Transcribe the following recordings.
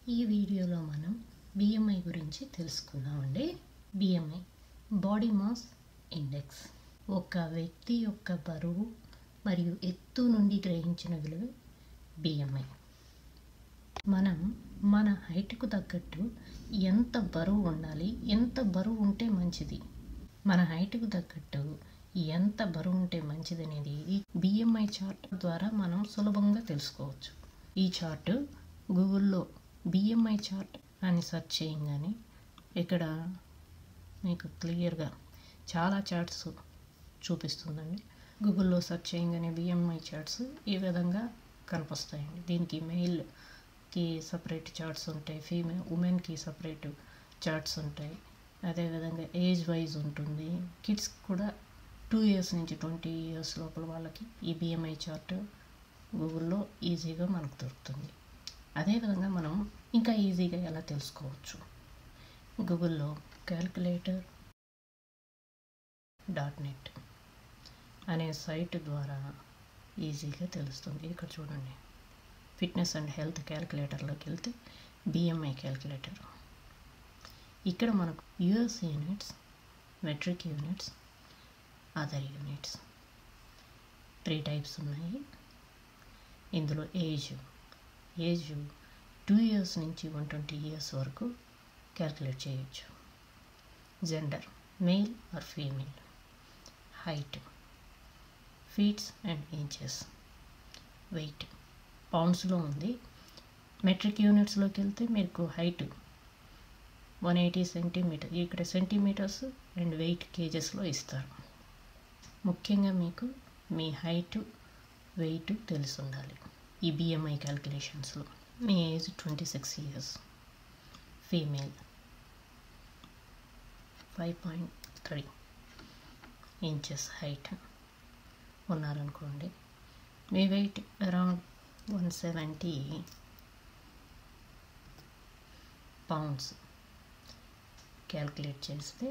ఈ వీడియోలో మనం బిఎంఐ గురించి తెలుసుకుందామండి బిఎంఐ బాడీ మాస్ ఇండెక్స్ ఒక వ్యక్తి యొక్క బరువు మరియు ఎత్తు నుండి గ్రహించిన విలువ బిఎంఐ మనం మన హైట్కు తగ్గట్టు ఎంత బరువు ఉండాలి ఎంత బరువు ఉంటే మంచిది మన హైట్కు తగ్గట్టు ఎంత బరువు ఉంటే మంచిది అనేది ఈ బిఎంఐ చార్ట్ ద్వారా మనం సులభంగా తెలుసుకోవచ్చు ఈ చార్ట్ గూగుల్లో బిఎంఐ చార్ట్ అని సెర్చ్ చేయగానే ఇక్కడ మీకు క్లియర్గా చాలా చార్ట్స్ చూపిస్తుందండి గూగుల్లో సెర్చ్ చేయగానే బిఎంఐ చార్ట్స్ ఈ విధంగా కనిపిస్తాయండి దీనికి మెయిల్కి సపరేట్ చార్ట్స్ ఉంటాయి ఫీమేల్ ఉమెన్కి సపరేట్ చార్ట్స్ ఉంటాయి అదేవిధంగా ఏజ్ వైజ్ ఉంటుంది కిడ్స్ కూడా టూ ఇయర్స్ నుంచి ట్వంటీ ఇయర్స్ లోపల వాళ్ళకి ఈ బిఎంఐ చార్ట్ గూగుల్లో ఈజీగా మనకు దొరుకుతుంది అదేవిధంగా మనం ఇంకా ఈజీగా ఎలా తెలుసుకోవచ్చు గూగుల్లో క్యాల్కులేటర్ డాట్ నెట్ అనే సైట్ ద్వారా ఈజీగా తెలుస్తుంది ఇక్కడ చూడండి ఫిట్నెస్ అండ్ హెల్త్ క్యాల్కులేటర్లోకి వెళ్తే బిఎంఐ క్యాల్కులేటర్ ఇక్కడ మనకు US units metric units other units three types ఉన్నాయి ఇందులో ఏజ్ ఏజ్ టూ ఇయర్స్ నుంచి వన్ ట్వంటీ ఇయర్స్ వరకు క్యాల్కులేట్ చేయొచ్చు gender male or female height feets and inches weight పౌండ్స్లో ఉంది మెట్రిక్ యూనిట్స్లోకి వెళ్తే మీకు హైట్ వన్ ఎయిటీ సెంటీమీటర్ ఇక్కడ సెంటీమీటర్స్ అండ్ వెయిట్ కేజెస్లో ఇస్తారు ముఖ్యంగా మీకు మీ హైట్ వెయిట్ తెలిసి ఉండాలి ఈ బిఎంఐ క్యాల్కులేషన్స్లో మీ age twenty six years female five point three inches height ఉన్నారనుకోండి మీ weight around one seventy pounds calculate చేస్తే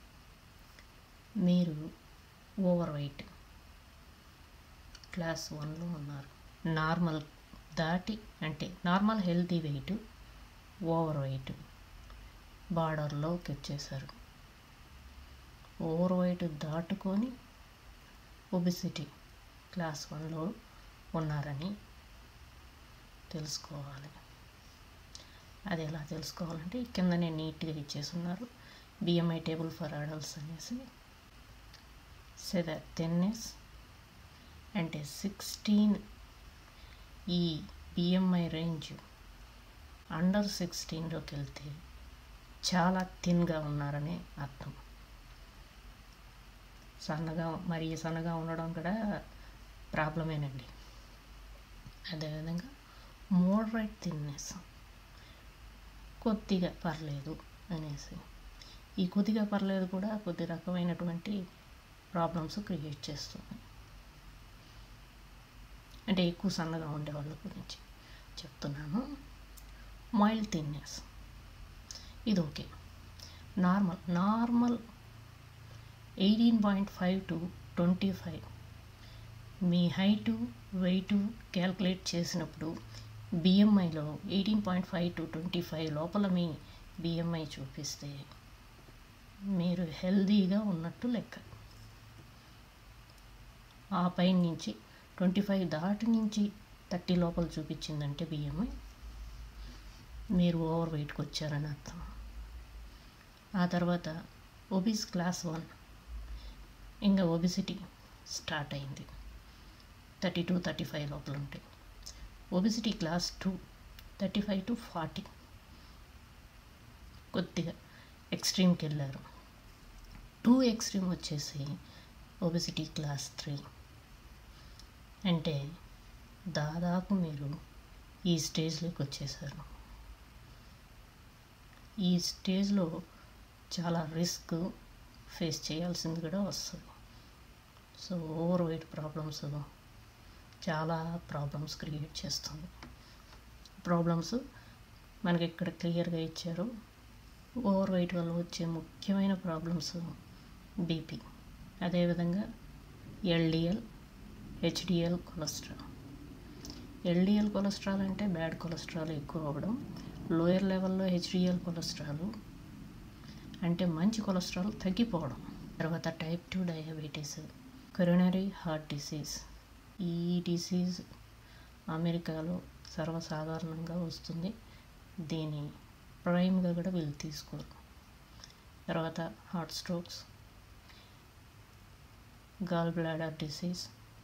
మీరు ఓవర్ వెయిట్ క్లాస్ వన్లో ఉన్నారు నార్మల్ దాటి అంటే normal healthy weight over weight బార్డర్లోకి వచ్చేసారు ఓవర్ వెయిట్ దాటుకొని ఒబిసిటీ క్లాస్ వన్లో ఉన్నారని తెలుసుకోవాలి అది ఎలా తెలుసుకోవాలంటే కిందనే నీట్గా ఇచ్చేస్తున్నారు బిఎంఐ టేబుల్ ఫర్ అడల్ట్స్ అనేసి సే ద థిన్నెస్ అంటే సిక్స్టీన్ ఈ బిఎంఐ రేంజ్ అండర్ సిక్స్టీన్లోకి వెళ్తే చాలా థిన్గా ఉన్నారని అర్థం సన్నగా మరి సన్నగా ఉండడం కూడా ప్రాబ్లమేనండి అదేవిధంగా మోడరేట్ థిన్నెస్ కొద్దిగా పర్లేదు అనేసి ఈ కొద్దిగా పర్లేదు కూడా కొద్ది రకమైనటువంటి ప్రాబ్లమ్స్ క్రియేట్ చేస్తుంది అంటే ఎక్కువ సన్నగా ఉండే వాళ్ళ గురించి చెప్తున్నాను మైల్డ్ థిన్నెస్ ఇది okay normal normal eighteen point five to twenty five మీ హైటు వెయిట్ క్యాల్కులేట్ చేసినప్పుడు బిఎంఐలో eighteen point five to twenty five లోపల మీ బిఎంఐ చూపిస్తే మీరు హెల్దీగా ఉన్నట్టు లెక్క ఆ పైన నుంచి ట్వంటీ ఫైవ్ దాటి నుంచి థర్టీ లోపల చూపించిందంటే బిఎంఐ మీరు ఓవర్ వెయిట్కి వచ్చారని అర్థం ఆ తర్వాత ఒబిస్ క్లాస్ వన్ ఇంకా ఒబిసిటీ స్టార్ట్ అయింది థర్టీ టు థర్టీ ఫైవ్ లోపల ఉంటాయి obesity class two thirty five to forty కొద్దిగా ఎక్స్ట్రీమ్కి వెళ్ళారు టూ ఎక్స్ట్రీమ్ వచ్చేసి ఒబిసిటీ క్లాస్ త్రీ అంటే దాదాపు మీరు ఈ స్టేజ్లోకి వచ్చేసారు ఈ స్టేజ్లో చాలా రిస్క్ ఫేస్ చేయాల్సింది కూడా వస్తుంది సో ఓవర్ వెయిట్ ప్రాబ్లమ్స్ చాలా ప్రాబ్లమ్స్ క్రియేట్ చేస్తుంది ప్రాబ్లమ్స్ మనకి ఇక్కడ క్లియర్గా ఇచ్చారు ఓవర్ వెయిట్ వల్ల వచ్చే ముఖ్యమైన ప్రాబ్లమ్స్ బీపీ అదేవిధంగా LDL HDL cholesterol LDL cholesterol అంటే బ్యాడ్ కొలెస్ట్రాల్ ఎక్కువ అవ్వడం లోయర్ లెవెల్లో హెచ్డిఎల్ కొలెస్ట్రాల్ అంటే మంచి కొలెస్ట్రాల్ తగ్గిపోవడం తర్వాత type two diabetes coronary heart disease ఈ డిసీజ్ అమెరికాలో సర్వసాధారణంగా వస్తుంది దీని ప్రైమ్గా కూడా వీళ్ళు తీసుకోరు తర్వాత heart strokes gall bladder disease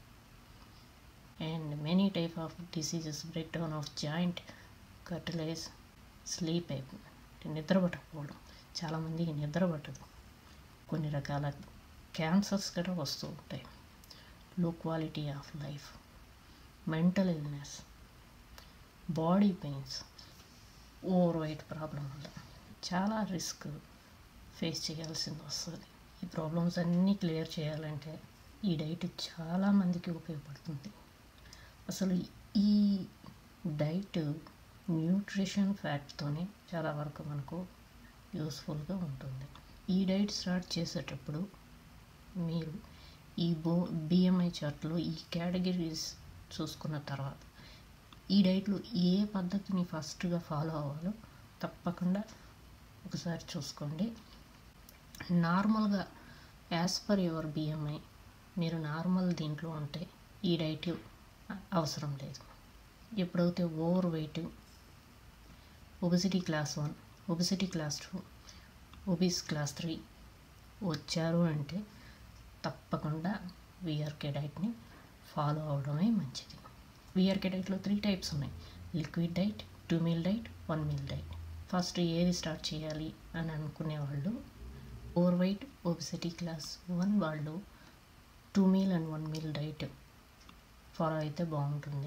and many type of diseases break down of joint cartilage sleep నిద్ర పట్టకపోవడం చాలామందికి నిద్ర పట్టదు కొన్ని రకాల క్యాన్సర్స్ కూడా వస్తూ ఉంటాయి low quality of life mental illness body pains over weight problem వల్ల చాలా రిస్క్ ఫేస్ చేయాల్సింది వస్తుంది ఈ ప్రాబ్లమ్స్ అన్నీ క్లియర్ చేయాలంటే ఈ డైట్ చాలామందికి ఉపయోగపడుతుంది అసలు ఈ డైట్ న్యూట్రిషన్ ఫ్యాట్తోనే చాలా వరకు మనకు యూస్ఫుల్గా ఉంటుంది ఈ డైట్ స్టార్ట్ చేసేటప్పుడు మీరు ఈ బో బిఎంఐ చార్ట్లో ఈ కేటగిరీస్ చూసుకున్న తర్వాత ఈ డైట్లో ఏ పద్ధతిని ఫస్ట్గా ఫాలో అవ్వాలో తప్పకుండా ఒకసారి చూసుకోండి నార్మల్గా యాజ్ పర్ యువర్ బిఎంఐ మీరు నార్మల్ దీంట్లో ఉంటే ఈ డైట్ అవసరం లేదు ఎప్పుడైతే over weight obesity class one obesity class two obese class three వచ్చారు అంటే తప్పకుండా విఆర్కే డైట్ని ఫాలో అవడమే మంచిది విఆర్కే డైట్లో త్రీ టైప్స్ ఉన్నాయి liquid diet two meal diet one meal diet first ఏది స్టార్ట్ చేయాలి అని అనుకునే వాళ్ళు over weight obesity class one వాళ్ళు two meal and one meal diet follow అయితే బాగుంటుంది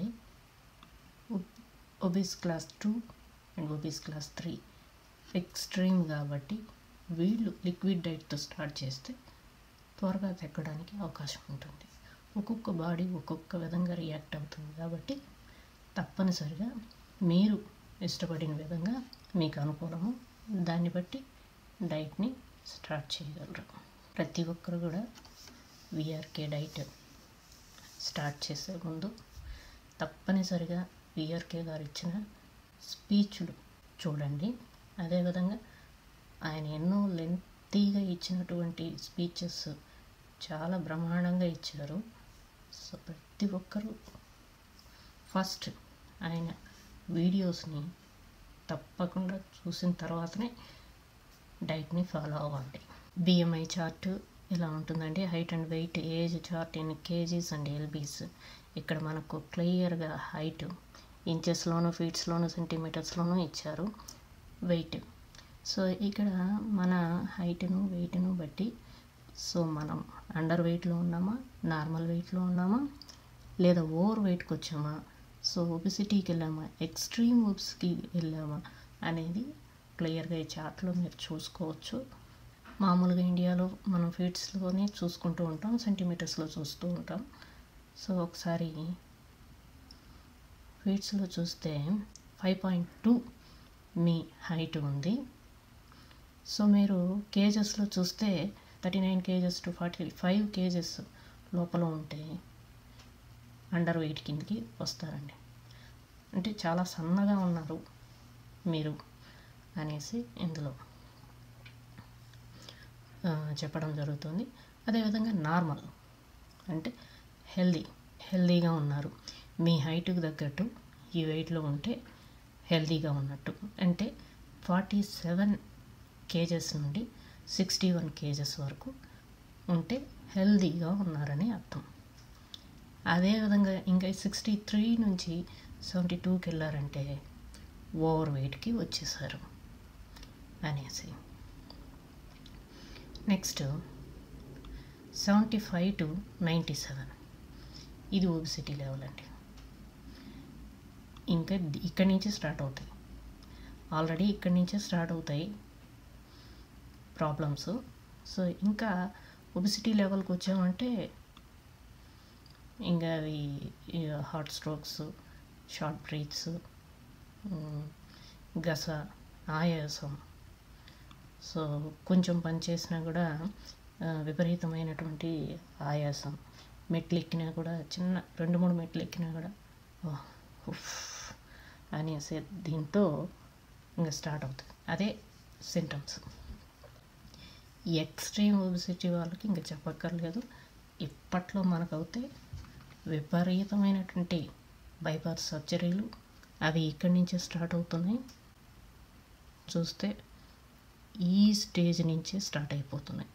obese class two and obese class three extreme కాబట్టి వీళ్ళు లిక్విడ్ డైట్తో స్టార్ట్ చేస్తే త్వరగా తగ్గడానికి అవకాశం ఉంటుంది ఒక్కొక్క బాడీ ఒక్కొక్క విధంగా రియాక్ట్ అవుతుంది కాబట్టి తప్పనిసరిగా మీరు ఇష్టపడిన విధంగా మీకు అనుకూలము దాన్ని బట్టి డైట్ని స్టార్ట్ చేయగలరు ప్రతి ఒక్కరు కూడా విఆర్కే డైట్ స్టార్ట్ చేసే ముందు తప్పనిసరిగా విఆర్కే గారు ఇచ్చిన స్పీచ్లు చూడండి అదేవిధంగా ఆయన ఎన్నో లెంతీగా ఇచ్చినటువంటి స్పీచెస్ చాలా బ్రహ్మాండంగా ఇచ్చారు సో ప్రతి ఒక్కరూ ఫస్ట్ ఆయన వీడియోస్ని తప్పకుండా చూసిన తర్వాతనే డైట్ని ఫాలో అవ్వండి బిఎంఐ చార్ట్ ఇలా ఉంటుందండి height and weight age chart in kgs and lbs ఇక్కడ మనకు క్లియర్గా హైట్ ఇంచెస్లోను ఫీట్స్లోను సెంటీమీటర్స్లోనూ ఇచ్చారు వెయిట్ సో ఇక్కడ మన హైట్ను వెయిట్ను బట్టి సో మనం అండర్ వెయిట్లో ఉన్నామా నార్మల్ వెయిట్లో ఉన్నామా లేదా ఓవర్ వెయిట్కి వచ్చామా సో ఒబిసిటీకి వెళ్ళామా ఎక్స్ట్రీమ్ ఒబ్స్కి వెళ్ళామా అనేది క్లియర్గా ఈ చార్ట్లో మీరు చూసుకోవచ్చు మామూలుగా ఇండియాలో మనం ఫీట్స్లోనే చూసుకుంటూ ఉంటాం సెంటీమీటర్స్లో చూస్తూ ఉంటాం సో ఒకసారి ఫీట్స్లో చూస్తే ఫైవ్ పాయింట్ టూ మీ హైట్ ఉంది సో మీరు కేజెస్లో చూస్తే thirty nine kgs to forty five kgs లోపల ఉంటే అండర్ వెయిట్ కిందకి వస్తారండి అంటే చాలా సన్నగా ఉన్నారు మీరు అనేసి ఇందులో చెప్పడం జరుగుతుంది అదేవిధంగా నార్మల్ అంటే హెల్దీ హెల్దీగా ఉన్నారు మీ హైట్కి తగ్గట్టు ఈ వెయిట్లో ఉంటే హెల్దీగా ఉన్నట్టు అంటే ఫార్టీ సెవెన్ కేజెస్ నుండి సిక్స్టీ వన్ కేజెస్ వరకు ఉంటే హెల్దీగా ఉన్నారని అర్థం అదేవిధంగా ఇంకా సిక్స్టీ త్రీ నుంచి సెవెంటీ టూకి వెళ్ళారంటే ఓవర్ వెయిట్కి వచ్చేసారు అనేసి next seventy five to ninety seven ఇది ఓబిసిటీ లెవెల్ అండి ఇంకా ఇక్కడి నుంచి స్టార్ట్ అవుతాయి ఆల్రెడీ ఇక్కడి నుంచే స్టార్ట్ అవుతాయి ప్రాబ్లమ్స్ సో ఇంకా ఒబిసిటీ లెవెల్కి వచ్చామంటే ఇంకా అవి హార్ట్ స్ట్రోక్స్ షార్ట్ బ్రీత్స్ గస ఆయాసం సో కొంచెం పని చేసినా కూడా విపరీతమైనటువంటి ఆయాసం మెట్లు ఎక్కినా కూడా చిన్న రెండు మూడు మెట్లు ఎక్కినా కూడా అనేసి దీంతో ఇంకా స్టార్ట్ అవుతుంది అదే సింటమ్స్ ఎక్స్ట్రీమ్ ఒబిసిటీ వాళ్ళకి ఇంకా చెప్పక్కర్లేదు ఇప్పట్లో మనకైతే విపరీతమైనటువంటి బైపాస్ సర్జరీలు అవి ఇక్కడి నుంచే స్టార్ట్ అవుతున్నాయి చూస్తే ఈ స్టేజ్ నుంచే స్టార్ట్ అయిపోతున్నాయి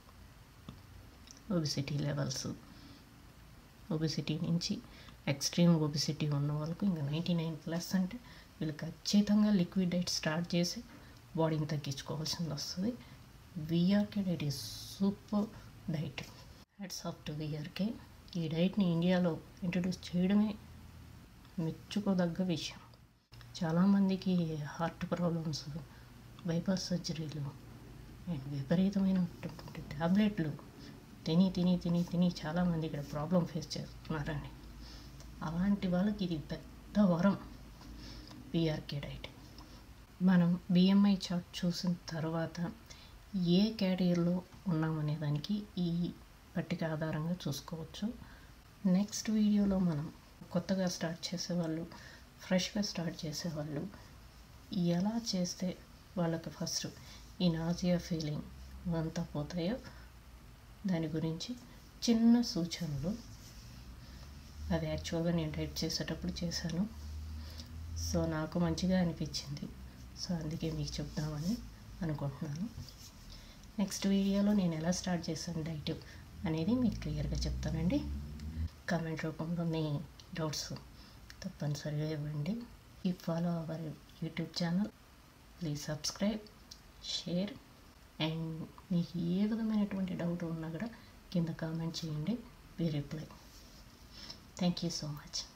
ఒబిసిటీ లెవెల్స్ ఒబిసిటీ నుంచి ఎక్స్ట్రీమ్ ఒబిసిటీ ఉన్న వాళ్ళకు ఇంకా నైంటీ నైన్ ప్లస్ అంటే వీళ్ళు ఖచ్చితంగా లిక్విడ్ డైట్ స్టార్ట్ చేసి బాడీని తగ్గించుకోవాల్సింది వస్తుంది VRK diet is super diet hats off to VRK ఈ డైట్ని ఇండియాలో ఇంట్రడ్యూస్ చేయడమే మెచ్చుకోదగ్గ విషయం చాలామందికి హార్ట్ ప్రాబ్లమ్స్ బైపాస్ సర్జరీలు అండ్ విపరీతమైనటువంటి ట్యాబ్లెట్లు తిని తిని తిని తిని చాలామంది ఇక్కడ ప్రాబ్లం ఫేస్ చేస్తున్నారండి అలాంటి వాళ్ళకి ఇది పెద్ద వరం పిఆర్కే డైట్ మనం బిఎంఐ చార్ట్ చూసిన తర్వాత ఏ కేటగిరీలో ఉన్నామనే దానికి ఈ పట్టిక ఆధారంగా చూసుకోవచ్చు నెక్స్ట్ వీడియోలో మనం కొత్తగా స్టార్ట్ చేసేవాళ్ళు ఫ్రెష్గా స్టార్ట్ చేసేవాళ్ళు ఎలా చేస్తే వాళ్ళకి ఫస్ట్ ఈ నాజియా ఫీలింగ్ అంతా పోతాయో దాని గురించి చిన్న సూచనలు అది యాక్చువల్గా నేను డైట్ చేసేటప్పుడు చేశాను సో నాకు మంచిగా అనిపించింది సో అందుకే మీకు చెప్దామని అనుకుంటున్నాను నెక్స్ట్ వీడియోలో నేను ఎలా స్టార్ట్ చేశాను డైట్ అనేది మీకు క్లియర్గా చెప్తానండి కామెంట్ రూపంలో మీ డౌట్స్ తప్పనిసరిగా ఇవ్వండి ఈ follow our YouTube channel please subscribe share and మీకు ఏ విధమైనటువంటి డౌట్ ఉన్నా కూడా కింద కామెంట్ చేయండి we reply thank you so much